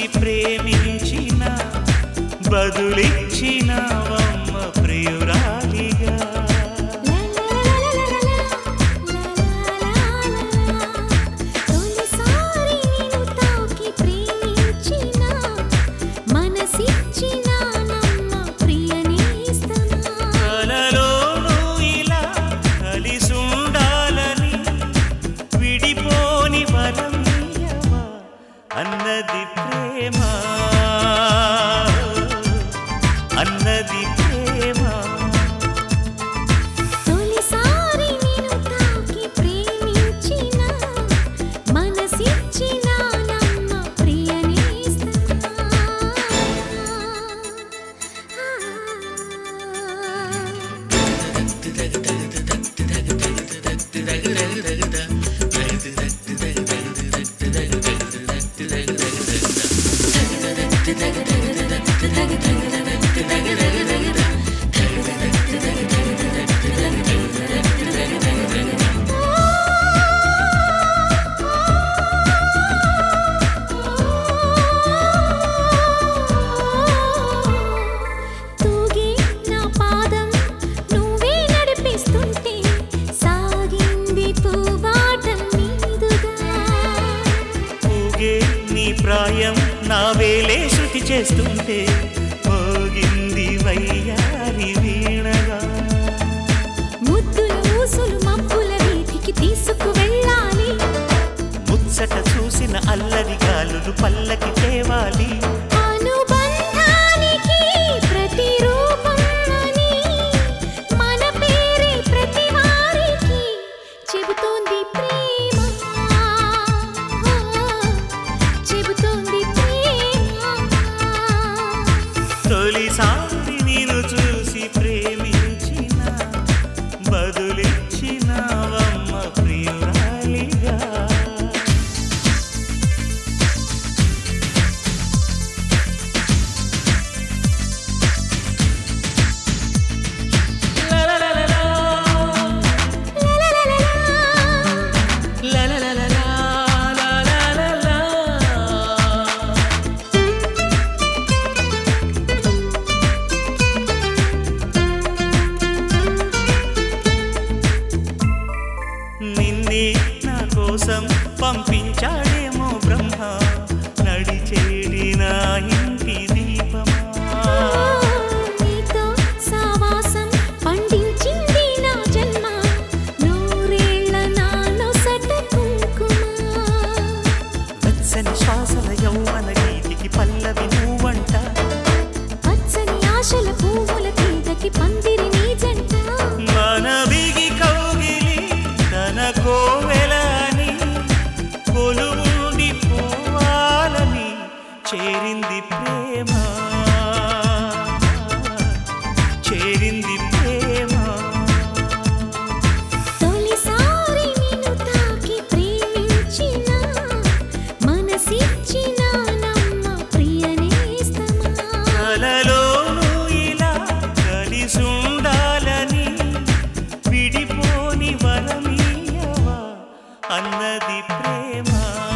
చూసి ప్రేమించిన బదులిచ్చినవమ్మ ప్రియురాలిగా తొలిసారి నిన్ను తాకి ప్రేమించిన మనసిచ్చిన నమ్మ ప్రియనేస్తమా కలలోనూ ఇలా కలిసుండాలని విడిపోని వరమీయవా అన్నది ప్రేమ అన్నది ప్రేమ తొలిసారి నిన్ను తాకి ప్రేమించిన మనసిచ్చిన నమ్మ ప్రియనేస్తమా తూగే నా పాదం నువ్వే నడిపిస్తుంటే సాగింది పూబాట మీదుగా ఊగే నీ ప్రాయం నా వేలే శృతి చేస్తుంటే మోగింది వయ్యారి వీణగా ముద్దుల ఊసులు మబ్బుల వీధికి తీసుకు వెళ్ళాలి ముచ్చట చూసిన అల్లరి గాలులు పల్లకి తేవాలి అనుబంధానికి ప్రతిరూపం అని మన పేరే ప్రతి వారికి చెబుతోంది ప్రేమ చెబుతోంది ప్రేమ తొలిసారి నేను చూసి ప్రేమించిన బదులిచ్చినవమ్మ ప్రియురాలిగా నిన్నే నా కోసం పంపించాడేమో బ్రహ్మ నడిచేడి నా ఇంటి దీపమా నీతో సావాసం పండించింది నా జన్మ నూరేళ్ల నా నొసట కుంకుమ వెచ్చని శ్వాసల యౌవన గీతికి పల్లవి నువ్వంట పచ్చని ఆశల పువ్వుల తీగకి పందిరి నీ జంట మన బిగి కౌగిలి తన కోవెలని కొలువుండి పోవాలని చేరింది ప్రేమ చేరింది ప్రేమ తొలిసారి నిన్ను తాకి ప్రేమించిన మనసిచ్చిన నమ్మ ప్రియనేస్తమా కలలోనూ ఇలా కలిసుండాలని విడిపోని వరమీయవా అన్నది ప్రేమ